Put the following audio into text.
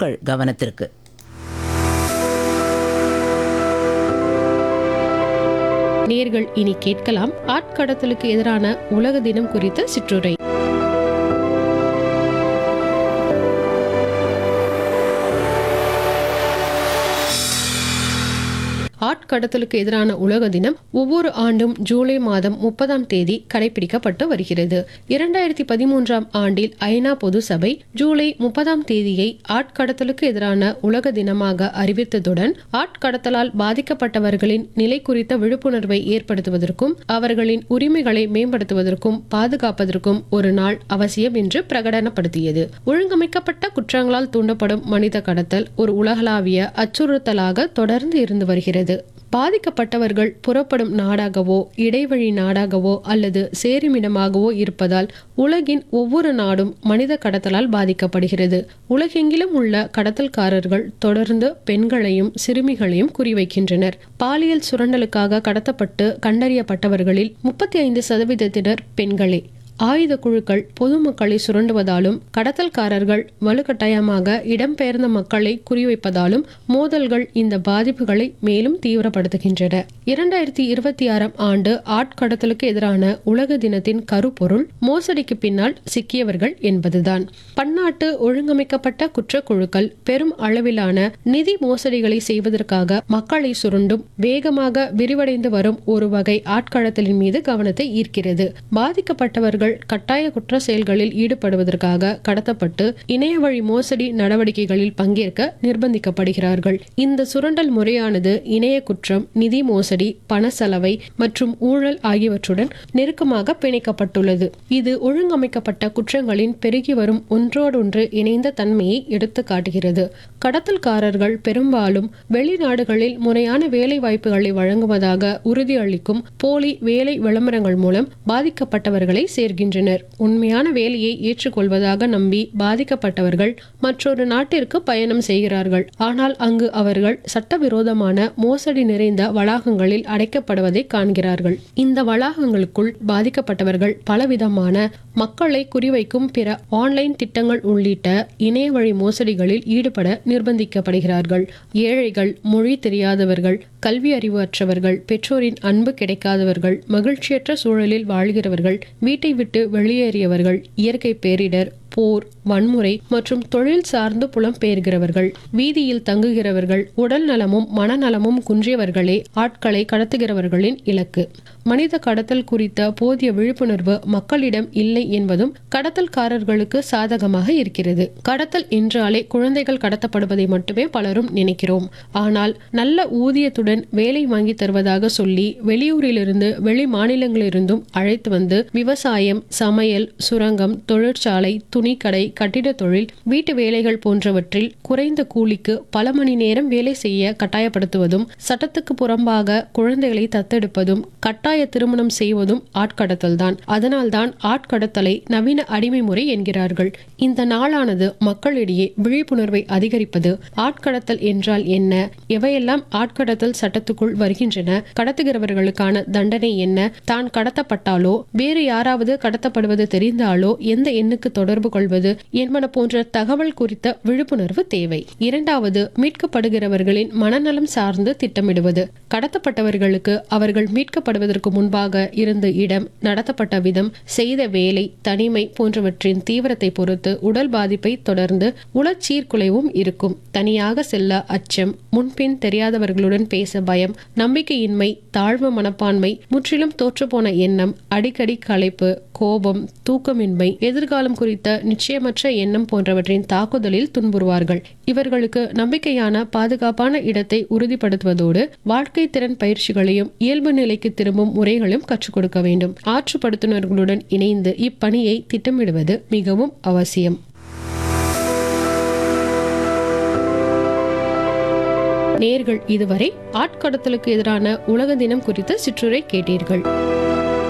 உங்கள் கவனத்திற்கு நேர்கள் இனி கேட்கலாம் ஆட்கடத்தலுக்கு எதிரான உலக தினம் குறித்த சிற்றுரை ஆட்கடத்தலுக்கு எதிரான உலக தினம் ஒவ்வொரு ஆண்டும் ஜூலை மாதம் முப்பதாம் தேதி கடைபிடிக்கப்பட்டு வருகிறது இரண்டாயிரத்தி பதிமூன்றாம் ஆண்டில் ஐநா பொது சபை ஜூலை முப்பதாம் தேதியை ஆட்கடத்தலுக்கு எதிரான உலக தினமாக அறிவித்ததுடன் ஆட்கடத்தலால் பாதிக்கப்பட்டவர்களின் நிலை குறித்த விழிப்புணர்வை ஏற்படுத்துவதற்கும் அவர்களின் உரிமைகளை மேம்படுத்துவதற்கும் பாதுகாப்பதற்கும் ஒரு நாள் அவசியம் என்று பிரகடனப்படுத்தியது ஒழுங்கமைக்கப்பட்ட குற்றங்களால் தூண்டப்படும் மனித கடத்தல் ஒரு உலகளாவிய அச்சுறுத்தலாக தொடர்ந்து இருந்து வருகிறது பாதிக்கப்பட்டவர்கள் புறப்படும் நாடாகவோ இடைவழி நாடாகவோ அல்லது சேருமிடமாகவோ இருப்பதால் உலகின் ஒவ்வொரு நாடும் மனித கடத்தலால் பாதிக்கப்படுகிறது உலகெங்கிலும் உள்ள கடத்தல்காரர்கள் தொடர்ந்து பெண்களையும் சிறுமிகளையும் குறிவைக்கின்றனர் பாலியல் சுரண்டலுக்காக கடத்தப்பட்டு கண்டறியப்பட்டவர்களில் முப்பத்தி ஐந்து சதவீதத்தினர் பெண்களே ஆயுத குழுக்கள் பொதுமக்களை சுரண்டுவதாலும் கடத்தல்காரர்கள் வலுக்கட்டாயமாக இடம்பெயர்ந்த மக்களை குறிவைப்பதாலும் மோதல்கள் இந்த பாதிப்புகளை மேலும் தீவிரப்படுத்துகின்றன இரண்டாயிரத்தி இருபத்தி ஆறாம் ஆண்டு ஆட்கடத்தலுக்கு எதிரான உலக தினத்தின் கருப்பொருள் மோசடிக்கு பின்னால் சிக்கியவர்கள் என்பதுதான் பன்னாட்டு ஒழுங்கமைக்கப்பட்ட குற்றக்குழுக்கள் பெரும் அளவிலான நிதி மோசடிகளை செய்வதற்காக மக்களை சுருண்டும் வேகமாக விரிவடைந்து வரும் ஒரு வகை ஆட்கடத்தலின் மீது கவனத்தை ஈர்க்கிறது பாதிக்கப்பட்டவர்கள் கட்டாய குற்ற செயல்களில் ஈடுபடுவதற்காக கடத்தப்பட்டு இணைய வழி மோசடி நடவடிக்கைகளில் பங்கேற்க நிர்பந்திக்கப்படுகிறார்கள் இந்த சுரண்டல் முறையானது இணைய குற்றம் நிதி மோசடி பண சலவை மற்றும் ஊழல் ஆகியவற்றுடன் நெருக்கமாக பிணைக்கப்பட்டுள்ளது இது ஒழுங்கமைக்கப்பட்ட குற்றங்களின் பெருகி வரும் ஒன்றோடொன்று இணைந்த தன்மையை எடுத்து காட்டுகிறது கடத்தல்காரர்கள் பெரும்பாலும் வெளிநாடுகளில் முறையான வேலை வாய்ப்புகளை வழங்குவதாக உறுதியளிக்கும் போலி வேலை விளம்பரங்கள் மூலம் பாதிக்கப்பட்டவர்களை சேர்க்கின்றனர் உண்மையான வேலையை ஏற்றுக்கொள்வதாக நம்பி பாதிக்கப்பட்டவர்கள் மற்றொரு நாட்டிற்கு பயணம் செய்கிறார்கள் ஆனால் அங்கு அவர்கள் சட்டவிரோதமான மோசடி நிறைந்த வளாகங்களில் அடைக்கப்படுவதை காண்கிறார்கள் இந்த வளாகங்களுக்குள் பாதிக்கப்பட்டவர்கள் பலவிதமான மக்களை குறிவைக்கும் பிற ஆன்லைன் திட்டங்கள் உள்ளிட்ட இணைய வழி மோசடிகளில் ஈடுபட நிர்பந்திக்கப்படுகிறார்கள் ஏழைகள் மொழி தெரியாதவர்கள் கல்வி அறிவு அற்றவர்கள் பெற்றோரின் அன்பு கிடைக்காதவர்கள் மகிழ்ச்சியற்ற சூழலில் வாழ்கிறவர்கள் வீட்டை விட்டு வெளியேறியவர்கள் இயற்கை பேரிடர் போர் வன்முறை மற்றும் தொழில் சார்ந்து புலம்பெயர்கிறவர்கள் வீதியில் தங்குகிறவர்கள் உடல் நலமும் மனநலமும் குன்றியவர்களே ஆட்களை கடத்துகிறவர்களின் இலக்கு மனித கடத்தல் குறித்த போதிய விழிப்புணர்வு மக்களிடம் இல்லை என்பதும் கடத்தல்காரர்களுக்கு சாதகமாக இருக்கிறது கடத்தல் என்றாலே குழந்தைகள் கடத்தப்படுவதை மட்டுமே பலரும் நினைக்கிறோம் ஆனால் நல்ல ஊதியத்துடன் வேலை வாங்கி தருவதாக சொல்லி வெளியூரிலிருந்து வெளி மாநிலங்களிலிருந்தும் அழைத்து வந்து விவசாயம் சமையல் சுரங்கம் தொழிற்சாலை துணிக்கடை கட்டிடத் தொழில் வீட்டு வேலைகள் போன்றவற்றில் குறைந்த கூலிக்கு பல மணி நேரம் வேலை செய்ய கட்டாயப்படுத்துவதும் சட்டத்துக்கு புறம்பாக குழந்தைகளை தத்தெடுப்பதும் கட்டாய திருமணம் செய்வதும் ஆட்கடத்தல்தான் அதனால்தான் ஆட்கடத்தலை நவீன அடிமை முறை என்கிறார்கள் இந்த நாளானது மக்களிடையே விழிப்புணர்வை அதிகரிப்பது ஆட்கடத்தல் என்றால் என்ன எவையெல்லாம் ஆட்கடத்தல் சட்டத்துக்குள் வருகின்றன கடத்துகிறவர்களுக்கான தண்டனை என்ன தான் கடத்தப்பட்டாலோ வேறு யாராவது கடத்தப்படுவது தெரிந்தாலோ எந்த எண்ணுக்கு தொடர்பு கொள்வது என்பன போன்ற தகவல் குறித்த விழிப்புணர்வு தேவை இரண்டாவது மீட்கப்படுகிறவர்களின் மனநலம் சார்ந்து திட்டமிடுவது கடத்தப்பட்டவர்களுக்கு அவர்கள் மீட்கப்படுவதற்கு முன்பாக இருந்த இடம் நடத்தப்பட்ட விதம் செய்த வேலை தனிமை போன்றவற்றின் தீவிரத்தை பொறுத்து உடல் பாதிப்பை தொடர்ந்து உளச்சீர்குலைவும் இருக்கும் தனியாக செல்ல அச்சம் முன்பின் தெரியாதவர்களுடன் பேச பயம் நம்பிக்கையின்மை தாழ்வு மனப்பான்மை முற்றிலும் தோற்றுப்போன எண்ணம் அடிக்கடி களைப்பு கோபம் தூக்கமின்மை எதிர்காலம் குறித்த நிச்சயமற்ற எண்ணம் போன்றவற்றின் தாக்குதலில் துன்புறுவார்கள் இவர்களுக்கு நம்பிக்கையான பாதுகாப்பான இடத்தை உறுதிப்படுத்துவதோடு வாழ்க்கை திறன் பயிற்சிகளையும் இயல்பு நிலைக்கு திரும்பும் முறைகளையும் கற்றுக் கொடுக்க வேண்டும் ஆற்றுப்படுத்துனர்களுடன் இணைந்து இப்பணியை திட்டமிடுவது மிகவும் அவசியம் நேர்கள் இதுவரை ஆட்கடத்தலுக்கு எதிரான உலக தினம் குறித்த சிற்றுரை கேட்டீர்கள்